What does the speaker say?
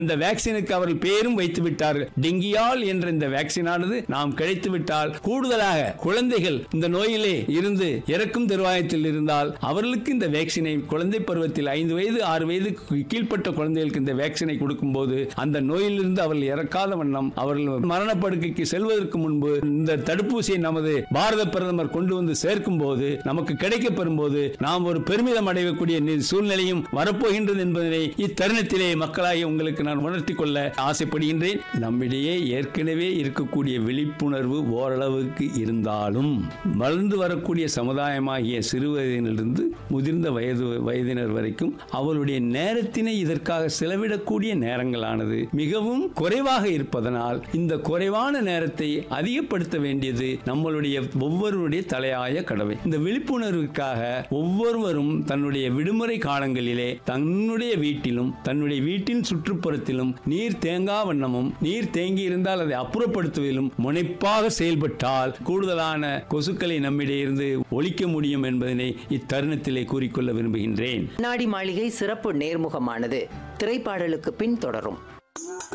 இந்த வேக்சினுக்கு அவர்கள் பேரும் வைத்து விட்டார்கள் டெங்கியால் என்ற இந்த வேக்சினானது நாம் கிடைத்து விட்டால் கூடுதலாக குழந்தைகள் இந்த நோயிலே இருந்து இறக்கும் தருவாயத்தில் இருந்தால் அவர்களுக்கு இந்த வேக்சினை குழந்தை பருவத்தில் ஐந்து வயது ஆறு வயது கீழ்ப்பட்ட குழந்தைகளுக்கு இந்த வேக்சினை கொடுக்கும்போது அந்த நோயிலிருந்து அவர்கள் இறக்காத வண்ணம் அவர்கள் மரணப்படுக்கைக்கு செல்வதற்கு முன்பு இந்த தடுப்பூசியை நமது பாரத பிரதமர் கொண்டு வந்து சேர்க்கும் போது நமக்கு கிடைக்கப்பெறும் போது நாம் ஒரு பெருமிதம் அடையக்கூடிய நி- சூழ்நிலையும் வரப்போகின்றது என்பதனை இத்தருணத்திலே மக்களாகி உங்களுக்கு நான் உணர்த்தி கொள்ள ஆசைப்படுகின்றேன் நம்மிடையே ஏற்கனவே இருக்கக்கூடிய விழிப்புணர்வு ஓரளவுக்கு இருந்தாலும் வளர்ந்து வரக்கூடிய சமுதாயமாகிய சிறு வயதினிலிருந்து முதிர்ந்த வயது வயதினர் வரைக்கும் அவருடைய நேரத்தினை இதற்காக செலவிடக்கூடிய நேரங்களானது மிகவும் குறைவாக இருப்பதனால் இந்த குறைவான நேரத்தை அதிகப்படுத்த வேண்டியது நம்மளுடைய ஒவ்வொருவருடைய தலையாய கடமை இந்த விழிப்புணர்வுக்காக ஒவ்வொருவரும் தன்னுடைய விடுமுறை காலங்களிலே தன்னுடைய வீட்டிலும் தன்னுடைய வீட்டின் சுற்றுப்புறத்திலும் நீர் தேங்கா வண்ணமும் நீர் தேங்கி இருந்தால் அதை அப்புறப்படுத்துவதிலும் முனைப்பாக செயல்பட்டால் கூடுதலான கொசுக்களை நம்மிடையே இருந்து ஒழிக்க முடியும் என்பதனை இத்தருணத்திலே கூறிக்கொள்ள விரும்புகின்றேன் நாடி மாளிகை சிறப்பு நேர்முகமானது திரைப்பாடலுக்கு பின் தொடரும்